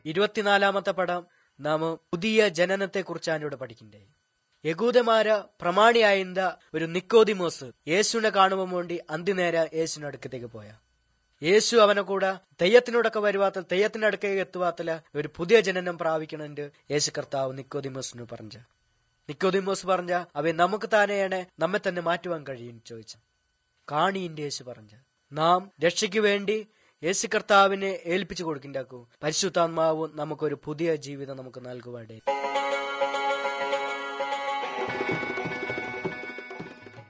ഇരുപത്തിനാലാമത്തെ പടം നാം പുതിയ ജനനത്തെക്കുറിച്ചാണ് ഇവിടെ പഠിക്കണ്ടേ യകൂദമാര പ്രമാണിയായിരുന്ന ഒരു നിക്കോദിമോസ് യേശുവിനെ കാണുവാൻ വേണ്ടി അന്തിനേര യേശുവിന്റെ അടുക്കത്തേക്ക് പോയ യേശു അവനെ കൂടെ തെയ്യത്തിനോടൊക്കെ വരുവാത്ത തെയ്യത്തിനടുക്കേക്ക് എത്തുവാത്തില്ല ഒരു പുതിയ ജനനം പ്രാപിക്കണമെന്ന് യേശു കർത്താവ് നിക്കോദിമോസിന് പറഞ്ഞ നിക്കോദിമോസ് പറഞ്ഞ അവൻ നമുക്ക് താനെയാണ് നമ്മെ തന്നെ മാറ്റുവാൻ കഴിയും ചോദിച്ചു കാണിന്റെ യേശു പറഞ്ഞ നാം രക്ഷയ്ക്ക് വേണ്ടി യേശു കർത്താവിനെ ഏൽപ്പിച്ചു കൊടുക്കിണ്ടാക്കൂ പരിശുദ്ധാത്മാവും നമുക്കൊരു പുതിയ ജീവിതം നമുക്ക് നൽകുവാടേ